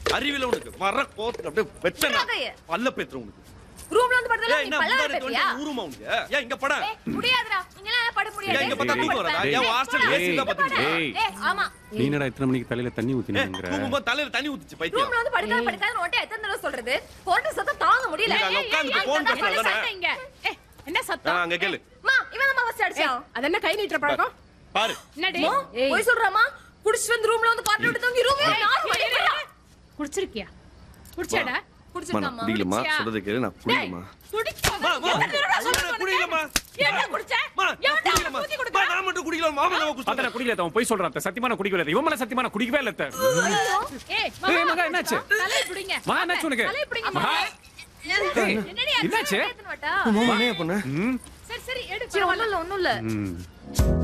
அறிவில உனக்கு வர கோத்து அப்படியே வெச்சனா விடாதே. பல்ல பேத்துற உனக்கு ரூம்ல வந்து படுத்தல ஏய் நீ என்ன பல்ல முந்தாரி வைப்பியா வந்து ஊருமா உனக்கு ஏன் இங்க பட ஏய் முடியாதுடா நீங்க எல்லாம் பட முடியாது ஏய், இங்க பார்த்தா தூக்கம் வராதா? ஏய், ஏன் போடா. hostel AC தான் பாத்துக்கிட்டு ஏய், ஏய். ஏய், ஆமா நீ என்னடா இத்தனை மணிக்கு தலையில தண்ணி ஏய் ஊத்தினுங்கிற தூங்கும்போது தலையில தண்ணி ஊத்துச்சு பைத்தியம் ரூம்ல வந்து படுக்காத படுக்காத ஓட்டை எத்தனை தடவை சொல்றது போட்ட சத்தம் தாங்க முடியல நீங்க அங்க ஏய், உட்கார்ந்துட்டு ஏய், phone அங்க பேசலாம் தான் தானே? சத்தம் இங்க. ஏய், என்ன ஆ, சத்தம் அங்க கேளு மா இவன் தான் ஃபர்ஸ்ட் அடிச்சான் அது என்ன கை நீட்டுற பழக்கம் பாரு என்னடி மா, ஏய், போய் சொல்றாமா குடிச்சிட்டு வந்து ரூம்ல வந்து பாட்டு விட்டு தூங்கி ரூம்ல நாலு மணி ஏய், ஏய், குடிச்சிருக்கியா குடிச்சாடா மா, நான் குடிச்சிருக்காமா குடிக்கலமா குடிச்சியா? சொல்றதை கேளு நான் குடிக்கலமா குடிச்சா- மா, மா, எத்தனை தடவை நான் சொல்றது குடிக்கலமா. உனக்கு? என்ன குடிச்ச? மா, எவன்டா குடிக்கலமா. ஊத்தி மா, கொடுத்தா? நான் மட்டும் குடிக்கல மாமா நம்ம அத குடிச்சோம் நான் குடிக்கல அவன் போய் சொல்றான் அத்தை. சத்தியமா நான் குடிக்கவே இல்லை இவன் மேல சத்தியமா நான் குடிக்கவே இல்லை அத்தை. ஏய், ஏய், மகா, மகா, என்னாச்சு? தலையை பிடிங்க. மகா, என்னாச்சு உனக்கு? தலையை பிடிங்க, மகா. மகா. ஏய், என்னடி என்னாச்சு? ஏத்துன வாட்டா மாமா என்ன பண்ண ம், சரி சரி எடு சரி ஒண்ணும் இல்ல ஒண்ணும் இல்ல ம்.